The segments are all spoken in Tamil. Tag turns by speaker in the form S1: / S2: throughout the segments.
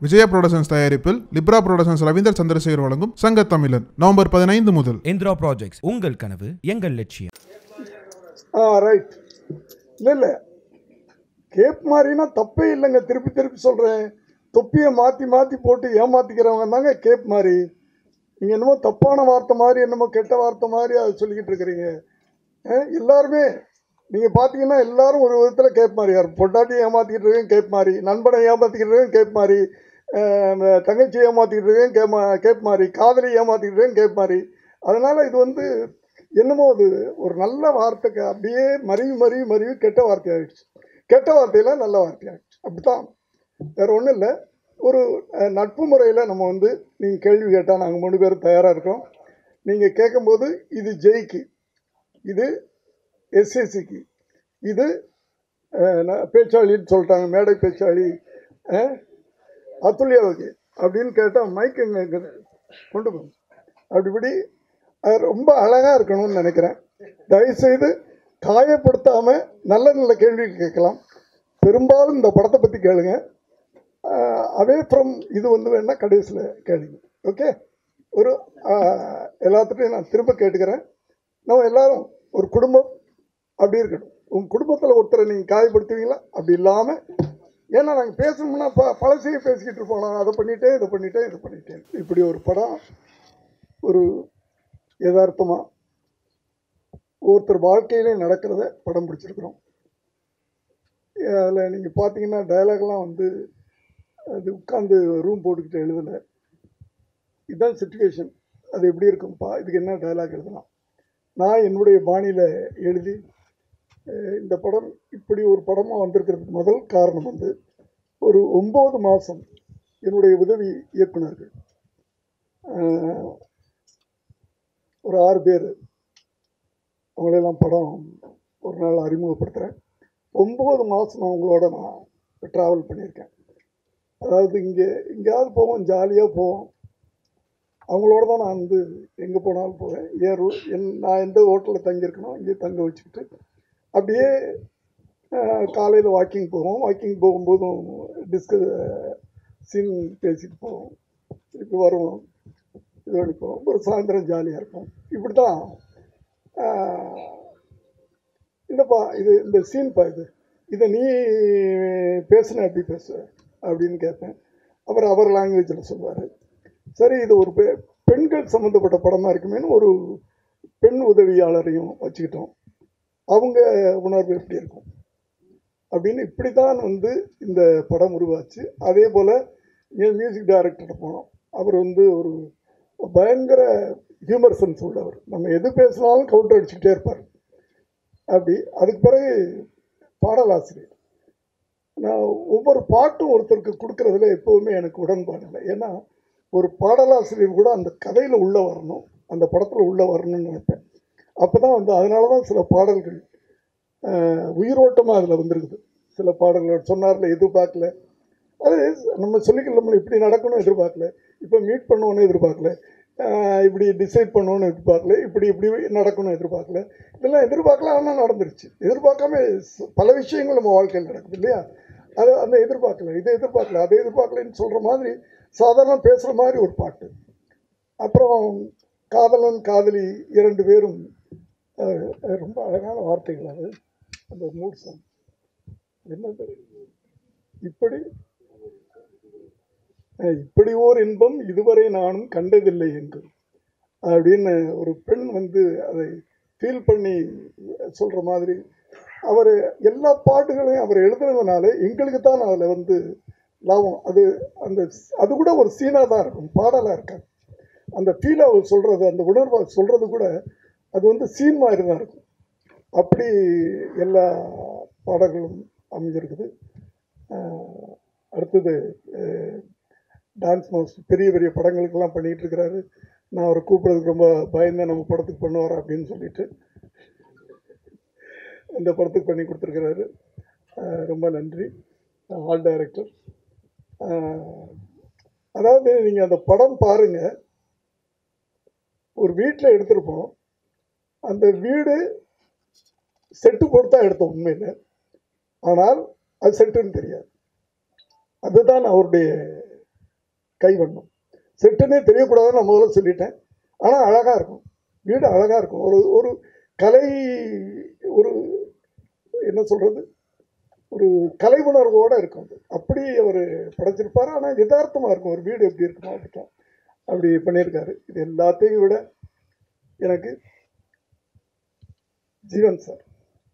S1: விஜயா புரொடக்ஷன்ஸ் தயாரிப்பில் லிப்ரா புரொடக்ஷன்ஸ் ரவீந்தர் சந்திரசேகர் வழங்கும் சங்க தமிழன் நவம்பர் பதினைந்து முதல்
S2: இந்திரா ப்ராஜெக்ட்ஸ் உங்கள் கனவு எங்கள் லட்சியம்
S3: ஆ ரைட் இல்லை இல்லை கேப் மாதிரினா தப்பே இல்லைங்க திருப்பி திருப்பி சொல்கிறேன் தொப்பியை மாற்றி மாற்றி போட்டு ஏமாற்றிக்கிறவங்க தாங்க கேப் மாதிரி நீங்கள் என்னமோ தப்பான வார்த்தை மாதிரி என்னமோ கெட்ட வார்த்தை மாதிரி அதை சொல்லிக்கிட்டு இருக்கிறீங்க ஆ, எல்லாருமே நீங்கள் பார்த்தீங்கன்னா எல்லாரும் ஒரு விதத்தில் கேப் மாதிரி யார் பொட்டாட்டி ஏமாற்றிக்கிட்டு இருக்கேன் கேப் மாதிரி நண்பனை ஏமாற்றிக்கிட்டு இருக்கேன் கேப் மாதிரி ஆ, இந்த தங்கச்சி ஏமாற்றிக்கிட்டு இருக்கேன் கேப் மா- கேப் மாதிரி காதலி ஏமாற்றிக்கிட்டு இருக்கேன் கேப் மாதிரி அதனால் இது வந்து என்னமோ அது ஒரு நல்ல வார்த்தைக்கு அப்படியே மருவி மருவி மருவி கெட்ட வார்த்தை ஆயிடுச்சு கெட்ட வார்த்தையில நல்ல வார்த்தை ஆயிடுச்சு அப்படித்தான் வேற ஒன்றும் இல்லை ஒரு அஹ், நட்பு முறையில் நம்ம வந்து நீங்கள் கேள்வி கேட்டால் நாங்கள் மூணு பேரும் தயாராக இருக்கோம் நீங்கள் கேட்கும்போது இது ஜெய்க்கு இது எஸ்எஸ்சிக்கு இது அஹ், நான் பேச்சாளின்னு சொல்லிட்டாங்க மேடை பேச்சாளி அஹ், அத்துல்யாவுக்கு அப்படின்னு கேட்டால் மைக் எங்கே இருக்குது கொண்டு போங்க அப்படிப்படி அது ரொம்ப அழகாக இருக்கணும்னு நினைக்கிறேன் தயவுசெய்து காயப்படுத்தாமல் நல்ல நல்ல கேள்வி கேட்கலாம் பெரும்பாலும் இந்த படத்தை பற்றி கேளுங்க அவே ஃப்ரம் இது வந்து வேணால் கடைசியில் கேளுங்க ஓகே ஒரு ஆஹ், எல்லாத்துட்டையும் நான் திரும்ப கேட்டுக்கிறேன் நம்ம எல்லாரும் ஒரு குடும்பம் அப்படி இருக்கணும் உங்கள் குடும்பத்தில் ஒருத்தரை நீங்கள் காயப்படுத்துவீங்களா அப்படி இல்லாமல் ஏன்னா நாங்கள் பேசணும்னா ப பழசையே பேசிக்கிட்டு இருப்போம் நான் அதை பண்ணிட்டேன் இதை பண்ணிட்டேன் இதை பண்ணிட்டேன் இப்படி ஒரு படம் ஒரு யதார்த்தமாக ஒருத்தர் வாழ்க்கையிலே நடக்கிறத படம் பிடிச்சிருக்கிறோம் அதில் நீங்கள் பார்த்தீங்கன்னா டயலாக்லாம் வந்து அது உட்காந்து ரூம் போட்டுக்கிட்டு எழுதலை இதுதான் சுச்சுவேஷன் அது எப்படி இருக்கும்ப்பா இதுக்கு என்ன டயலாக் எழுதலாம் நான் என்னுடைய பாணியில் எழுதி அஹ், இந்த படம் இப்படி ஒரு படமாக வந்திருக்கிறதுக்கு முதல் காரணம் வந்து ஒரு ஒம்பது மாதம் என்னுடைய உதவி இயக்குனர்கள் அஹ், ஒரு ஆறு பேர் அவங்களெல்லாம் படம் ஒரு நாள் அறிமுகப்படுத்துகிறேன் ஒம்பது மாதம் அவங்களோட நான் ட்ராவல் பண்ணியிருக்கேன் அதாவது இங்கே எங்கேயாவது போவோம் ஜாலியாக போவோம் அவங்களோட தான் நான் வந்து எங்கே போனாலும் போவேன் ஏன் ரூ என் நான் எந்த ஹோட்டலில் தங்கியிருக்கணும் இங்கே தங்க வச்சுக்கிட்டு அப்படியே காலையில் வாக்கிங் போவோம் வாக்கிங் போகும்போதும் டிஸ்க சீன் பேசிட்டு போவோம் திருப்பி வருவோம் இது பண்ணி போவோம் ஒரு சாயந்தரம் ஜாலியாக இருக்கும் இப்படி தான் இல்லைப்பா இது இந்த சீன்ப்பா இது இதை நீ பேசுன எப்படி பேசுவ அப்படின்னு கேட்பேன் அப்புறம் அவர் லாங்குவேஜில் சொல்லுவார் சரி இது ஒரு பெ பெண்கள் சம்மந்தப்பட்ட படமாக இருக்குமேனு ஒரு பெண் உதவியாளரையும் வச்சுக்கிட்டோம் அவங்க உணர்வு எப்படி இருக்கும் அப்படின்னு இப்படி தான் வந்து இந்த படம் உருவாச்சு அதே போல் என் மியூசிக் டைரக்டர்கிட்ட போனோம் அவர் வந்து ஒரு பயங்கர ஹியூமர் சென்ஸ் உள்ளவர் நம்ம எது பேசினாலும் கவுண்டர் அடிச்சுக்கிட்டே இருப்பார் அப்படி அதுக்கு பிறகு பாடலாசிரியர் நான் ஒவ்வொரு பாட்டும் ஒருத்தருக்கு கொடுக்கறதுல எப்போவுமே எனக்கு உடன்பாடு இல்லை ஏன்னா ஒரு பாடலாசிரியர் கூட அந்த கதையில் உள்ளே வரணும் அந்த படத்தில் உள்ளே வரணும்னு நினைப்பேன் அப்போ தான் வந்து அதனால தான் சில பாடல்கள் ஆஹ், உயிரோட்டமாக அதில் வந்திருக்குது சில பாடல்கள் சொன்னார்ல எதிர்பார்க்கல அது நம்ம சொல்லிக்கலாம் இப்படி நடக்கணும் எதிர்பார்க்கல இப்போ மீட் பண்ணுவோன்னு எதிர்பார்க்கல ஆஹ், இப்படி டிசைட் பண்ணுவோன்னு எதிர்பார்க்கல இப்படி இப்படி நடக்கணும் எதிர்பார்க்கல இதெல்லாம் எதிர்பார்க்கல ஆனால் நடந்துருச்சு எதிர்பார்க்காம ச- பல விஷயங்கள் நம்ம வாழ்க்கையில் நடக்குது இல்லையா அது அந்த எதிர்பார்க்கல இதை எதிர்பார்க்கல அதை எதிர்பார்க்கலன்னு சொல்கிற மாதிரி சாதாரண பேசுகிற மாதிரி ஒரு பாட்டு அப்புறம் காதலன் காதலி இரண்டு பேரும் அஹ், அஹ், ரொம்ப அழகான வார்த்தைகள் அது அந்த மூட் சாங் என்னது இப்படி அஹ், இப்படி ஓர் இன்பம் இதுவரை நானும் கண்டதில்லை என்று அப்படின்னு ஒரு பெண் வந்து அதை ஃபீல் பண்ணி சொல்கிற மாதிரி அவர் எல்லா பாட்டுகளையும் அவர் எழுதுனதுனால எங்களுக்கு தான் அதில் வந்து லாபம் அது அந்த அது கூட ஒரு சீனாக தான் இருக்கும் பாடலாக இருக்காது அந்த ஃபீலை அவர் சொல்கிறது அந்த உணர்வை சொல்கிறது கூட அது வந்து சீன் மாதிரி தான் இருக்கும் அப்படி எல்லா பாடல்களும் அமைஞ்சிருக்குது ஆஹ் அடுத்தது டான்ஸ் மாஸ்டர் பெரிய பெரிய படங்களுக்கெல்லாம் பண்ணிகிட்டு இருக்கிறாரு நான் அவரை கூப்பிட்றதுக்கு ரொம்ப பயந்தேன் நம்ம படத்துக்கு பண்ணுவார் அப்படின்னு சொல்லிட்டு இந்த படத்துக்கு பண்ணி கொடுத்துருக்கிறாரு ஆஹ் ரொம்ப நன்றி ஆல் டைரக்டர் அதாவது நீங்கள் அந்த படம் பாருங்கள் ஒரு வீட்டில் எடுத்திருப்போம் அந்த வீடு செட்டு போட்டு தான் எடுத்தோம் உண்மையில் ஆனால் அது செட்டுன்னு தெரியாது அதுதான் அவருடைய கைவண்ணம் செட்டுன்னே தெரியக்கூடாதுன்னு நான் முதல்ல சொல்லிட்டேன் ஆனால் அழகாக இருக்கும் வீடு அழகாக இருக்கும் ஒரு ஒரு கலை ஒரு என்ன சொல்கிறது ஒரு கலை உணர்வோடு இருக்கும் அது அப்படி அவர் படைச்சிருப்பார் ஆனால் யதார்த்தமாக இருக்கும் ஒரு வீடு எப்படி இருக்குமோ அப்படித்தான் அப்படி பண்ணியிருக்காரு இது எல்லாத்தையும் விட எனக்கு ஜீவன் சார்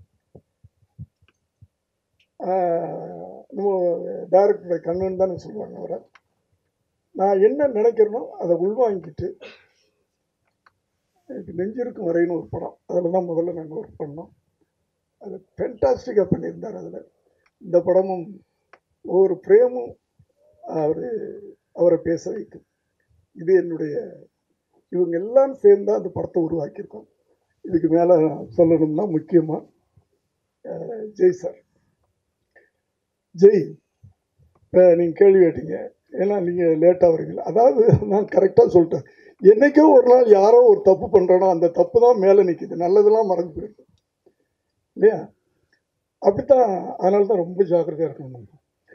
S3: ஆஹ் நம்ம டைரக்டருடைய கண்ணன் தானே சொல்லுவாங்க அவரை நான் என்ன நினைக்கிறேனோ அதை உள்வாங்கிட்டு எனக்கு நெஞ்சிருக்கும் வரைன்னு ஒரு படம் அதில் தான் முதல்ல நாங்கள் ஒர்க் பண்ணோம் அது ஃபென்டாஸ்டிக்காக பண்ணியிருந்தார் அதில் இந்த படமும் ஒவ்வொரு பிரேமும் அவர் அவரை பேச வைக்கும் இது என்னுடைய இவங்க எல்லாம் சேர்ந்து தான் அந்த படத்தை உருவாக்கியிருக்கோம் இதுக்கு மேலே சொல்லணும்னா முக்கியமாக ஜெய் சார் ஜெய் இப்போ நீங்கள் கேள்வி கேட்டீங்க ஏன்னா நீங்கள் லேட்டாக வரீங்களா அதாவது நான் கரெக்டாக சொல்லிட்டேன் என்றைக்கோ ஒரு நாள் யாரோ ஒரு தப்பு பண்ணுறனோ அந்த தப்பு தான் மேலே நிற்கிது நல்லதெல்லாம் மறந்து போயிருக்கு இல்லையா அப்படித்தான் அதனால தான் ரொம்ப ஜாக்கிரதையாக இருக்கணும் நம்ம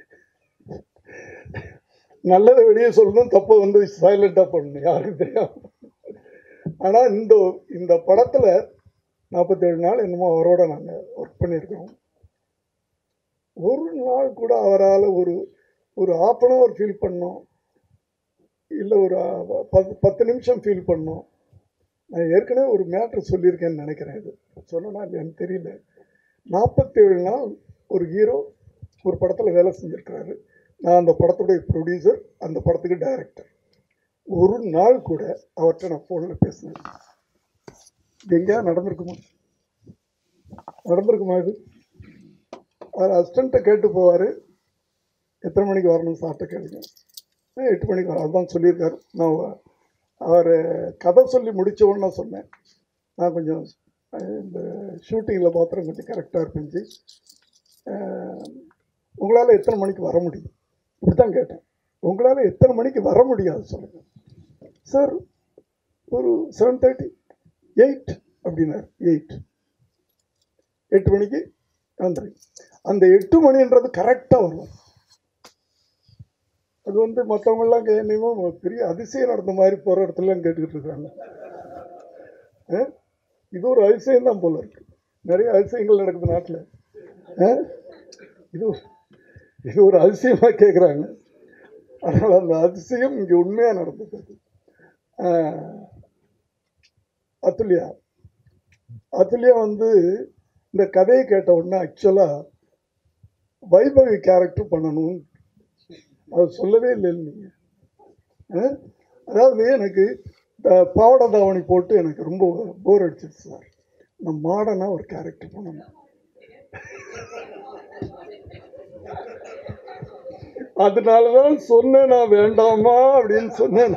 S3: நல்லதை வெளியே சொல்லணும் தப்பை வந்து சைலண்ட்டாக பண்ணணும் யாருக்கும் தெரியாம ஆனால் இந்த இந்த படத்தில் நாற்பத்தேழு நாள் என்னமோ அவரோட நாங்கள் ஒர்க் பண்ணியிருக்கிறோம் ஒரு நாள் கூட அவரால் ஒரு ஒரு ஆஃப் அன் ஹவர் ஃபீல் பண்ணோம் இல்லை ஒரு அஹ், பத்து பத்து நிமிஷம் ஃபீல் பண்ணோம் நான் ஏற்கனவே ஒரு மேட்ரு சொல்லியிருக்கேன்னு நினைக்கிறேன் இது சொன்னேன்னா இல்லையான்னு தெரியல நாற்பத்தேழு நாள் ஒரு ஹீரோ ஒரு படத்தில் வேலை செஞ்சுருக்கிறாரு நான் அந்த படத்துடைய ப்ரொடியூசர் அந்த படத்துக்கு டைரக்டர் ஒரு நாள் கூட அவர்கிட்ட நான் ஃபோனில் பேசினேன் இது எங்கேயா நடந்திருக்குமா நடந்திருக்குமா இது அவர் அசிஸ்டண்ட்டை கேட்டு போவார் எத்தனை மணிக்கு வரணும் சார்ட்ட கேளுங்க "ஆ, எட்டு மணிக்கு வர அதுதான் சொல்லியிருக்காரு நான் வ- அவர் கதை சொல்லி முடிச்ச உடனே சொன்னேன் நான் கொஞ்சம் அஹ், இந்த ஷூட்டிங்கில் மாத்திரம் கொஞ்சம் கரெக்டாக இருந்துச்சு உங்களால் எத்தனை மணிக்கு வர முடியும் இப்படி தான் கேட்டேன் உங்களால் எத்தனை மணிக்கு வர முடியாது சொல்லுங்கள் சார் ஒரு செவன் தேர்ட்டி எயிட் அப்படின்னாரு எயிட் எட்டு மணிக்கு வந்துடுங்க அந்த எட்டு மணின்றது கரெக்டாக வரும் அது வந்து மற்றவங்கெல்லாம் என்னையுமோ பெரிய அதிசயம் நடந்த மாதிரி போகிற இடத்துலலாம் கேட்டுக்கிட்டு இருக்காங்க ஆ? இது ஒரு அதிசயம் தான் போல இருக்கு நிறைய அதிசயங்கள் நடக்குது நாட்டில் இது ஒரு- இது ஒரு அதிசயமாக கேட்குறாங்க அதனால் அந்த அதிசயம் இங்கே உண்மையாக நடந்தது ஆ, அதுல்யா அதுல்யா வந்து இந்த கதையை கேட்ட உடனே ஆக்சுவலாக வைபவி கேரக்டர் பண்ணணும்னு அது சொல்லவே இல்லை நீங்கள் அதாவது எனக்கு இந்த பாவாடை தாவணி போட்டு எனக்கு ரொம்ப போர் அடிச்சிருச்சு சார் நான் மாடர்னாக ஒரு கேரக்டர் பண்ணணும் அதனால தான் சொன்னேன் நான் வேண்டாமா அப்படின்னு சொன்னேன்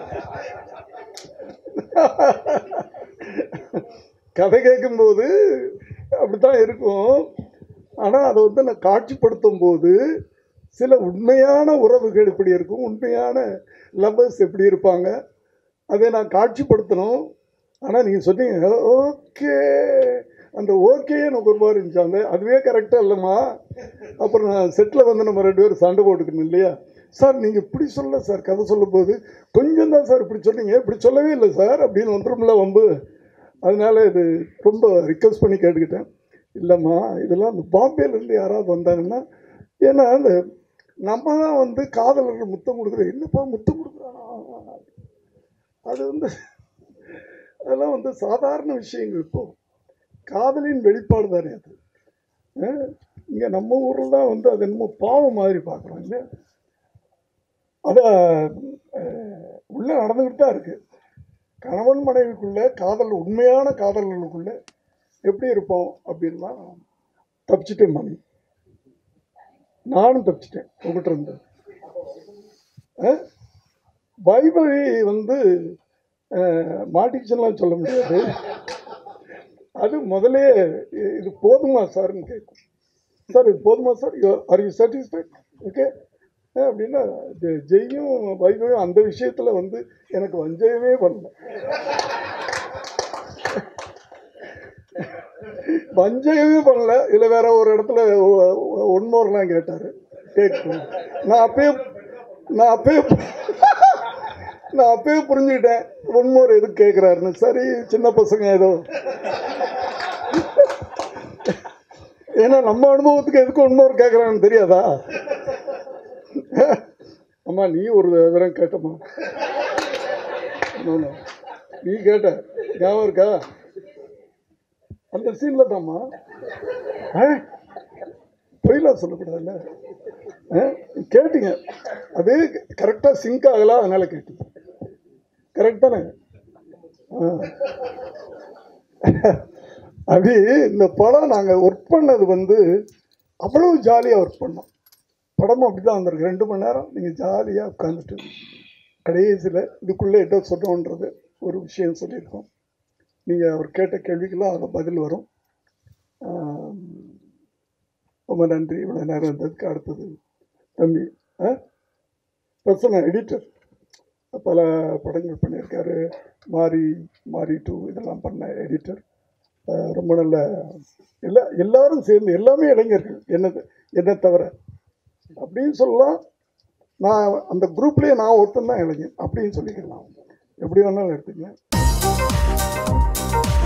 S3: கதை கேட்கும்போது அப்படித்தான் இருக்கும் ஆனால் அதை வந்து நான் காட்சிப்படுத்தும் போது சில உண்மையான உறவுகள் எப்படி இருக்கும் உண்மையான லவ்வர்ஸ் எப்படி இருப்பாங்க அதை நான் காட்சிப்படுத்தணும் ஆனால் நீங்கள் சொன்னீங்க ஓகே அந்த ஓகே எனக்கு ஒரு மாதிரி இருந்துச்சு அந்த அதுவே கரெக்டாக இல்லைம்மா அப்புறம் நான் செட்டில் வந்து நம்ம ரெண்டு பேரும் சண்டை போட்டுக்கணும் இல்லையா சார் நீங்கள் இப்படி சொல்ல சார் கதை சொல்லும் போது கொஞ்சம் தான் சார் இப்படி சொன்னீங்க இப்படி சொல்லவே இல்லை சார் அப்படின்னு வந்துரும்ல வம்பு அதனால இது ரொம்ப ரிக்வஸ்ட் பண்ணி கேட்டுக்கிட்டேன் இல்லைம்மா இதெல்லாம் இந்த பாம்பேலேருந்து யாராவது வந்தாங்கன்னா ஏன்னா அந்த நம்ம தான் வந்து காதலர்கள் முத்தம் கொடுக்குறோம் என்னப்பா முத்தம் கொடுக்குறானா அது வந்து அதெல்லாம் வந்து சாதாரண விஷயங்கள் இப்போ காதலின் வெளிப்பாடு தானே அது இங்கே நம்ம ஊரில் தான் வந்து அது என்னமோ பாவம் மாதிரி பார்க்குறோம் இல்லையா அதை உள்ளே நடந்துக்கிட்டு தான் இருக்குது கணவன் மனைவிக்குள்ளே காதல் உண்மையான காதலர்களுக்குள்ளே எப்படி இருப்போம் அப்படின்னா தப்பிச்சிட்டேன் மணி நானும் தப்பிச்சிட்டேன் உங்ககிட்ட இருந்து அஹ்? வைபவி வந்து அஹ், மாட்டிக்கிச்சுலாம் சொல்ல முடியாது அது முதலே இ- இது போதுமா சார்னு கேட்கும் சார் இது போதுமா sir are you satisfied okay அப்படின்னா ஜெ- ஜெய்யும் வைபவும் அந்த விஷயத்தில் வந்து எனக்கு வஞ்சகமே பண்ணல வஞ்சகமே பண்ணல இல்லை வேற ஒரு இடத்துல ஒன்மோர்லாம் கேட்டார் கேட்கும் நான் அப்பயே நான் அப்பயே நான் அப்பயே புரிஞ்சுக்கிட்டேன் ஒன்மோர் எதுக்கு கேட்குறாருன்னு சரி சின்ன பசங்க ஏதோ ஏன்னா நம்ம அனுபவத்துக்கு எதுக்கு ஒன்மோர் கேட்குறான்னு தெரியாதா அம்மா நீ ஒரு தடவை கேட்டம்மா No, no. நீ கேட்ட ஞாபகம் இருக்கா அந்த சீனில் தான்மா ஆ பொய்லாம் சொல்லக்கூடாதுல்ல ஆ? கேட்டீங்க அது கரெக்டாக சிங்க் ஆகலாம் அதனால கேட்டீங்க கரெக்ட் தானே ஆ. அப்படி இந்த படம் நாங்கள் ஒர்க் பண்ணது வந்து அவ்வளோ ஜாலியாக ஒர்க் பண்ணோம் படமும் அப்படி தான் வந்திருக்கு ரெண்டு மணி நேரம் நீங்கள் ஜாலியாக உட்காந்துட்டு கடைசியில் இதுக்குள்ளே என்ன சொன்னோன்றது ஒரு விஷயம் சொல்லியிருக்கோம் நீங்கள் அவர் கேட்ட கேள்விக்கெல்லாம் அதில் பதில் வரும் ஆம், ரொம்ப நன்றி இவ்வளோ நேரம் இருந்ததுக்கு அடுத்தது தம்பி ஆ பிரசன எடிட்டர் பல படங்கள் பண்ணியிருக்காரு மாரி மாரி டூ இதெல்லாம் பண்ண எடிட்டர் ரொம்ப நல்ல எல்லா எல்லாரும் சேர்ந்து எல்லாமே இளைஞர்கள் என்னது என்னை தவிர அப்படின்னு சொல்லலாம் நான் அந்த குரூப்லேயே நான் ஒருத்தன் தான் இளைஞன் அப்படின்னு சொல்லிக்கலாம் எப்படி வேணாலும் எடுத்துங்க